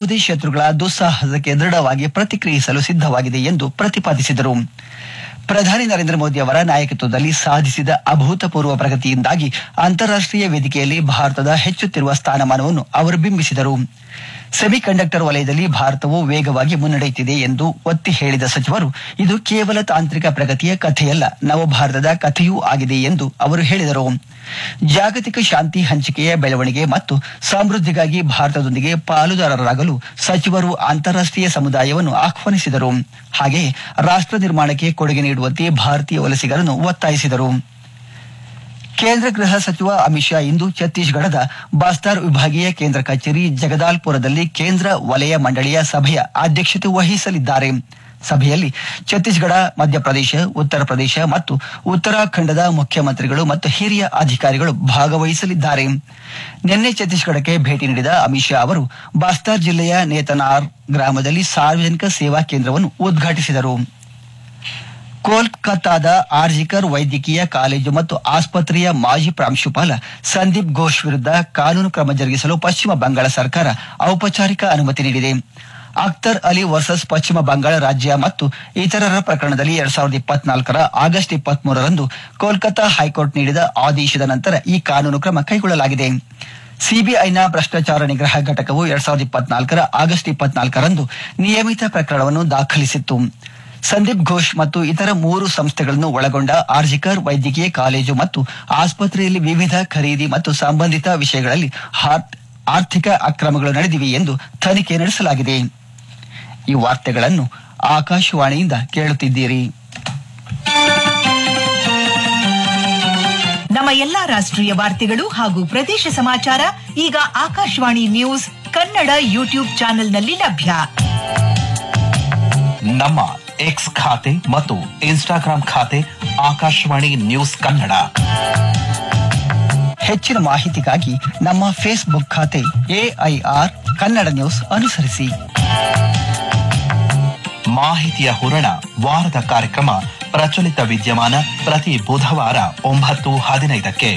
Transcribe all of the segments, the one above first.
ಯಾವುದೇ ಶತ್ರುಗಳ ದುಸ್ಸಾಹಸಕ್ಕೆ ದೃಢವಾಗಿ ಪ್ರತಿಕ್ರಿಯಿಸಲು ಸಿದ್ಧವಾಗಿದೆ ಎಂದು ಪ್ರತಿಪಾದಿಸಿದರು ಪ್ರಧಾನಿ ನರೇಂದ್ರ ಮೋದಿ ಅವರ ನಾಯಕತ್ವದಲ್ಲಿ ಸಾಧಿಸಿದ ಅಭೂತಪೂರ್ವ ಪ್ರಗತಿಯಿಂದಾಗಿ ಅಂತಾರಾಷ್ಟೀಯ ವೇದಿಕೆಯಲ್ಲಿ ಭಾರತದ ಹೆಚ್ಚುತ್ತಿರುವ ಸ್ಥಾನಮಾನವನ್ನು ಅವರು ಬಿಂಬಿಸಿದರು ಸೆಮಿಕಂಡಕ್ಟರ್ ವಲಯದಲ್ಲಿ ಭಾರತವು ವೇಗವಾಗಿ ಮುನ್ನಡೆಯುತ್ತಿದೆ ಎಂದು ಒತ್ತಿ ಹೇಳಿದ ಸಚಿವರು ಇದು ಕೇವಲ ತಾಂತ್ರಿಕ ಪ್ರಗತಿಯ ಕಥೆಯಲ್ಲ ನವಭಾರತದ ಕಥೆಯೂ ಆಗಿದೆ ಎಂದು ಅವರು ಹೇಳಿದರು ಜಾಗತಿಕ ಶಾಂತಿ ಹಂಚಿಕೆಯ ಬೆಳವಣಿಗೆ ಮತ್ತು ಸಮೃದ್ಧಿಗಾಗಿ ಭಾರತದೊಂದಿಗೆ ಪಾಲುದಾರರಾಗಲು ಸಚಿವರು ಅಂತಾರಾಷ್ಟೀಯ ಸಮುದಾಯವನ್ನು ಆಹ್ವಾನಿಸಿದರು ಹಾಗೆಯೇ ರಾಷ್ಟ್ರ ನಿರ್ಮಾಣಕ್ಕೆ ಕೊಡುಗೆ ನೀಡುವಂತೆ ಭಾರತೀಯ ವಲಸಿಗರನ್ನು ಒತ್ತಾಯಿಸಿದರು ಕೇಂದ್ರ ಗೃಹ ಸಚಿವ ಅಮಿತ್ ಶಾ ಇಂದು ಛತ್ತೀಸ್ಗಢದ ಬಾಸ್ತಾರ್ ವಿಭಾಗೀಯ ಕೇಂದ್ರ ಕಚೇರಿ ಜಗದಾಲ್ಪುರದಲ್ಲಿ ಕೇಂದ್ರ ವಲಯ ಮಂಡಳಿಯ ಸಭೆಯ ಅಧ್ಯಕ್ಷತೆ ವಹಿಸಲಿದ್ದಾರೆ ಸಭೆಯಲ್ಲಿ ಛತ್ತೀಸ್ಗಢ ಮಧ್ಯಪ್ರದೇಶ ಉತ್ತರ ಪ್ರದೇಶ ಮತ್ತು ಉತ್ತರಾಖಂಡದ ಮುಖ್ಯಮಂತ್ರಿಗಳು ಮತ್ತು ಹಿರಿಯ ಅಧಿಕಾರಿಗಳು ಭಾಗವಹಿಸಲಿದ್ದಾರೆ ನಿನ್ನೆ ಛತ್ತೀಸ್ಗಢಕ್ಕೆ ಭೇಟಿ ನೀಡಿದ ಅಮಿತ್ ಶಾ ಅವರು ಬಾಸ್ತಾರ್ ಜಿಲ್ಲೆಯ ನೇತನಾರ್ ಗ್ರಾಮದಲ್ಲಿ ಸಾರ್ವಜನಿಕ ಸೇವಾ ಕೇಂದ್ರವನ್ನು ಉದ್ಘಾಟಿಸಿದರು ಕೋಲ್ಕತ್ತಾದ ಆರ್ಜಿಕರ್ ವೈದ್ಯಕೀಯ ಕಾಲೇಜು ಮತ್ತು ಆಸ್ಪತ್ರೆಯ ಮಾಜಿ ಪ್ರಾಂಶುಪಾಲ ಸಂದೀಪ್ ಘೋಷ್ ವಿರುದ್ಧ ಕಾನೂನು ಕ್ರಮ ಜರುಗಿಸಲು ಪಶ್ಚಿಮ ಬಂಗಾಳ ಸರ್ಕಾರ ಔಪಚಾರಿಕ ಅನುಮತಿ ನೀಡಿದೆ ಅಖ್ತರ್ ಅಲಿ ವರ್ಸಸ್ ಪಶ್ಚಿಮ ಬಂಗಾಳ ರಾಜ್ಯ ಮತ್ತು ಇತರರ ಪ್ರಕರಣದಲ್ಲಿ ಎರಡ್ ಸಾವಿರದ ಇಪ್ಪತ್ನಾಲ್ಕರ ಆಗಸ್ಟ್ ಇಪ್ಪತ್ಮೂರರಂದು ಕೋಲ್ಕತ್ತಾ ಹೈಕೋರ್ಟ್ ನೀಡಿದ ಆದೇಶದ ನಂತರ ಈ ಕಾನೂನು ಕ್ರಮ ಕೈಗೊಳ್ಳಲಾಗಿದೆ ಸಿಬಿಐನ ಭ್ರಷ್ಟಾಚಾರ ನಿಗ್ರಹ ಘಟಕವು ಎರಡ್ ಸಾವಿರದ ಇಪ್ಪತ್ನಾಲ್ಕರ ಆಗಸ್ಟ್ ಇಪ್ಪತ್ನಾಲ್ಕರಂದು ನಿಯಮಿತ ಪ್ರಕರಣವನ್ನು ದಾಖಲಿಸಿತ್ತು ಸಂದೀಪ್ ಘೋಷ್ ಮತ್ತು ಇತರ ಮೂರು ಸಂಸ್ಥೆಗಳನ್ನು ಒಳಗೊಂಡ ಆರ್ಜಿಕರ್ ವೈದ್ಯಕೀಯ ಕಾಲೇಜು ಮತ್ತು ಆಸ್ಪತ್ರೆಯಲ್ಲಿ ವಿವಿಧ ಖರೀದಿ ಮತ್ತು ಸಂಬಂಧಿತ ವಿಷಯಗಳಲ್ಲಿ ಹಾರ್- ಆರ್ಥಿಕ ಅಕ್ರಮಗಳು ನಡೆದಿವೆ ಎಂದು ತನಿಖೆ ನಡೆಸಲಾಗಿದೆ ಈ ವಾರ್ತೆಗಳನ್ನು ಆಕಾಶವಾಣಿಯಿಂದ ಕೇಳುತ್ತಿದ್ದೀರಿ ನಮ್ಮ ಎಲ್ಲಾ ರಾಷ್ಟ್ರೀಯ ವಾರ್ತೆಗಳು ಹಾಗೂ ಪ್ರದೇಶ ಸಮಾಚಾರ ಈಗ ಆಕಾಶವಾಣಿ ನ್ಯೂಸ್ ಕನ್ನಡ ಯೂಟ್ಯೂಬ್ ಚಾನೆಲ್ನಲ್ಲಿ ಲಭ್ಯ ನಮ್ಮ ಎಕ್ಸ್ ಖಾತೆ ಮತ್ತು ಇನ್ಸ್ಟಾಗ್ರಾಂ ಖಾತೆ ಆಕಾಶವಾಣಿ ನ್ಯೂಸ್ ಕನ್ನಡ ಹೆಚ್ಚಿನ ಮಾಹಿತಿಗಾಗಿ ನಮ್ಮ ಫೇಸ್ಬುಕ್ ಖಾತೆ ಎಐಆರ್ ಕನ್ನಡ ನ್ಯೂಸ್ ಅನುಸರಿಸಿ ಮಾಹಿತಿಯ ಹೂರಣ ವಾರದ ಕಾರ್ಯಕ್ರಮ ಪ್ರಚಲಿತ ವಿದ್ಯಮಾನ ಪ್ರತಿ ಬುಧವಾರ ಒಂಬತ್ತು ಹದಿನೈದಕ್ಕೆ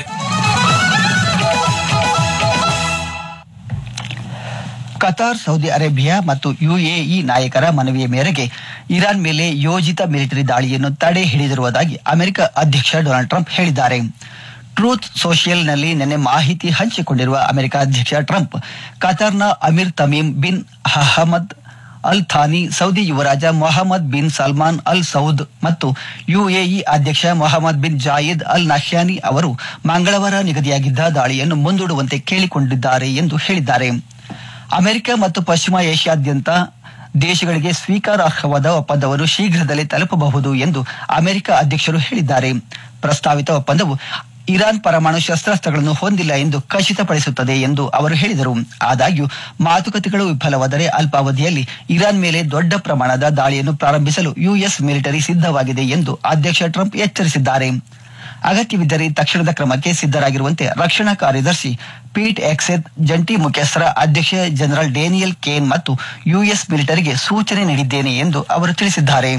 ಕತಾರ್ ಸೌದಿ ಅರೇಬಿಯಾ ಮತ್ತು ಯುಎಇ ನಾಯಕರ ಮನವಿಯ ಮೇರೆಗೆ ಇರಾನ್ ಮೇಲೆ ಯೋಜಿತ ಮಿಲಿಟರಿ ದಾಳಿಯನ್ನು ತಡೆ ಹಿಡಿದಿರುವುದಾಗಿ ಅಮೆರಿಕ ಅಧ್ಯಕ್ಷ ಡೊನಾಲ್ಡ್ ಟ್ರಂಪ್ ಹೇಳಿದ್ದಾರೆ ಟ್ರೂತ್ ಸೋಷಿಯಲ್ನಲ್ಲಿ ನಿನ್ನೆ ಮಾಹಿತಿ ಹಂಚಿಕೊಂಡಿರುವ ಅಮೆರಿಕ ಅಧ್ಯಕ್ಷ ಟ್ರಂಪ್ ಕತಾರ್ನ ಅಮೀರ್ Tamim bin Ahmad Al Thani Saudi ಯುವರಾಜ Mohammed bin Salman Al Saud ಮತ್ತು ಯುಎಇ ಅಧ್ಯಕ್ಷ ಮೊಹಮ್ಮದ್ ಬಿನ್ ಜಾಯಿದ್ ಅಲ್ ನಹ್ಯಾನಿ ಅವರು ಮಂಗಳವಾರ ನಿಗದಿಯಾಗಿದ್ದ ದಾಳಿಯನ್ನು ಮುಂದೂಡುವಂತೆ ಕೇಳಿಕೊಂಡಿದ್ದಾರೆ ಎಂದು ಹೇಳಿದ್ದಾರೆ ಅಮೆರಿಕ ಮತ್ತು ಪಶ್ಚಿಮ ಏಷ್ಯಾದ್ಯಂತ ದೇಶಗಳಿಗೆ ಸ್ವೀಕಾರಾರ್ಹವಾದ ಒಪ್ಪಂದವನ್ನು ಶೀಘ್ರದಲ್ಲೇ ತಲುಪಬಹುದು ಎಂದು ಅಮೆರಿಕ ಅಧ್ಯಕ್ಷರು ಹೇಳಿದ್ದಾರೆ ಪ್ರಸ್ತಾವಿತ ಒಪ್ಪಂದವು ಇರಾನ್ ಪರಮಾಣು ಶಸ್ತ್ರಾಸ್ತ್ರಗಳನ್ನು ಹೊಂದಿಲ್ಲ ಎಂದು ಖಚಿತಪಡಿಸುತ್ತದೆ ಎಂದು ಅವರು ಹೇಳಿದರು ಆದಾಗ್ಯೂ ಮಾತುಕತೆಗಳು ವಿಫಲವಾದರೆ ಅಲ್ಪಾವಧಿಯಲ್ಲಿ ಇರಾನ್ ಮೇಲೆ ದೊಡ್ಡ ಪ್ರಮಾಣದ ದಾಳಿಯನ್ನು ಪ್ರಾರಂಭಿಸಲು ಯುಎಸ್ ಮಿಲಿಟರಿ ಸಿದ್ಧವಾಗಿದೆ ಎಂದು ಅಧ್ಯಕ್ಷ ಟ್ರಂಪ್ ಎಚ್ಚರಿಸಿದ್ದಾರೆ ಅಗತ್ಯವಿದ್ದರೆ ತಕ್ಷಣದ ಕ್ರಮಕ್ಕೆ ಸಿದ್ಧರಾಗಿರುವಂತೆ ರಕ್ಷಣಾ ಕಾರ್ಯದರ್ಶಿ ಪೀಟ್ ಎಕ್ಸೆತ್ ಜಂಟಿ ಮುಖ್ಯಸ್ಥರ ಅಧ್ಯಕ್ಷ ಜನರಲ್ ಡೇನಿಯಲ್ ಕೇನ್ ಮತ್ತು ಯುಎಸ್ ಮಿಲಿಟರಿಗೆ ಸೂಚನೆ ನೀಡಿದ್ದೇನೆ ಎಂದು ಅವರು ತಿಳಿಸಿದ್ದಾರೆ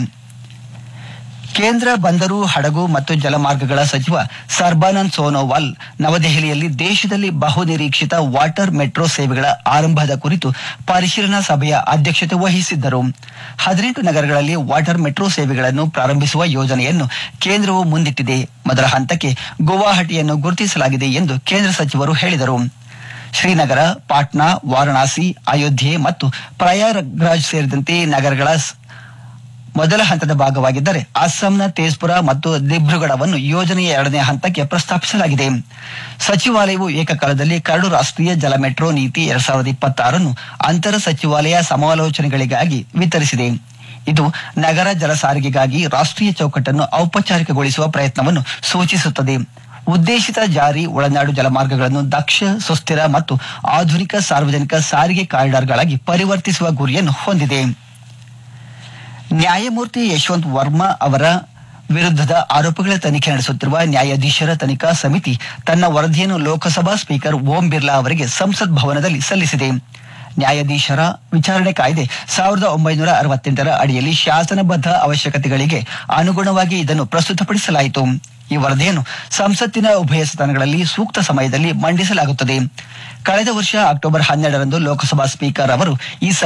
ಕೇಂದ್ರ ಬಂದರು ಹಡಗು ಮತ್ತು ಜಲಮಾರ್ಗಗಳ ಸಚಿವ ಸರ್ಬಾನಂದ್ ಸೋನೋವಾಲ್ ನವದೆಹಲಿಯಲ್ಲಿ ದೇಶದಲ್ಲಿ ಬಹುನಿರೀಕ್ಷಿತ ವಾಟರ್ ಮೆಟ್ರೋ ಸೇವೆಗಳ ಆರಂಭದ ಕುರಿತು ಪರಿಶೀಲನಾ ಸಭೆಯ ಅಧ್ಯಕ್ಷತೆ ವಹಿಸಿದ್ದರು ಹದಿನೆಂಟು ನಗರಗಳಲ್ಲಿ ವಾಟರ್ ಮೆಟ್ರೋ ಸೇವೆಗಳನ್ನು ಪ್ರಾರಂಭಿಸುವ ಯೋಜನೆಯನ್ನು ಕೇಂದ್ರವು ಮುಂದಿಟ್ಟಿದೆ ಮೊದಲ ಹಂತಕ್ಕೆ ಗುವಾಹಟಿಯನ್ನು ಗುರುತಿಸಲಾಗಿದೆ ಎಂದು ಕೇಂದ್ರ ಸಚಿವರು ಹೇಳಿದರು ಶ್ರೀನಗರ ಪಾಟ್ನಾ ವಾರಣಾಸಿ ಅಯೋಧ್ಯೆ ಮತ್ತು ಪ್ರಯಾಗ್ರಾಜ್ ಸೇರಿದಂತೆ ನಗರಗಳ ಸ್- ಮೊದಲ ಹಂತದ ಭಾಗವಾಗಿದ್ದರೆ ಅಸ್ಸಾಂನ ತೇಜ್ಪುರ ಮತ್ತು ದಿಬ್ರುಗಢವನ್ನು ಯೋಜನೆಯ ಎರಡನೇ ಹಂತಕ್ಕೆ ಪ್ರಸ್ತಾಪಿಸಲಾಗಿದೆ ಸಚಿವಾಲಯವು ಏಕಕಾಲದಲ್ಲಿ ಕರಡು ರಾಷ್ಟ್ರೀಯ ಜಲ ಮೆಟ್ರೋ ನೀತಿ ಎರಡ್ ಸಾವಿರದ ಇಪ್ಪತ್ತಾರನ್ನು ಅಂತರ ಸಚಿವಾಲಯ ಸಮಾಲೋಚನೆಗಳಿಗಾಗಿ ವಿತರಿಸಿದೆ ಇದು ನಗರ ಜಲ ಸಾರಿಗೆಗಾಗಿ ರಾಷ್ಟ್ರೀಯ ಚೌಕಟ್ಟನ್ನು ಔಪಚಾರಿಕಗೊಳಿಸುವ ಪ್ರಯತ್ನವನ್ನು ಸೂಚಿಸುತ್ತದೆ ಉದ್ದೇಶಿತ ಜಾರಿ ಒಳನಾಡು ಜಲಮಾರ್ಗಗಳನ್ನು ದಕ್ಷ ಸುಸ್ಥಿರ ಮತ್ತು ಆಧುನಿಕ ಸಾರ್ವಜನಿಕ ಸಾರಿಗೆ ಕಾರಿಡಾರ್ಗಳಾಗಿ ಪರಿವರ್ತಿಸುವ ಗುರಿಯನ್ನು ಹೊಂದಿದೆ ನ್ಯಾಯಮೂರ್ತಿ ಯಶವಂತ್ ವರ್ಮಾ ಅವರ ವಿರುದ್ಧದ ಆರೋಪಗಳ ತನಿಖೆ ನಡೆಸುತ್ತಿರುವ ನ್ಯಾಯಾಧೀಶರ ತನಿಖಾ ಸಮಿತಿ ತನ್ನ ವರದಿಯನ್ನು ಲೋಕಸಭಾ ಸ್ಪೀಕರ್ ಓಂ ಬಿರ್ಲಾ ಅವರಿಗೆ ಸಂಸತ್ ಭವನದಲ್ಲಿ ಸಲ್ಲಿಸಿದೆ ನ್ಯಾಯಾಧೀಶರ ವಿಚಾರಣೆ ಕಾಯ್ದೆ ಸಾವಿರದ ಒಂಬೈನೂರ ಅರವತ್ತೆಂಟರ ಅಡಿಯಲ್ಲಿ ಶಾಸನಬದ್ಧ ಅವಶ್ಯಕತೆಗಳಿಗೆ ಅನುಗುಣವಾಗಿ ಇದನ್ನು ಪ್ರಸ್ತುತಪಡಿಸಲಾಯಿತು ಈ ವರದಿಯನ್ನು ಸಂಸತ್ತಿನ ಉಭಯ ಸದನಗಳಲ್ಲಿ ಸೂಕ್ತ ಸಮಯದಲ್ಲಿ ಮಂಡಿಸಲಾಗುತ್ತದೆ ಕಳೆದ ವರ್ಷ ಅಕ್ಟೋಬರ್ ಹನ್ನೆರಡರಂದು ಲೋಕಸಭಾ ಸ್ಪೀಕರ್ ಅವರು ಈ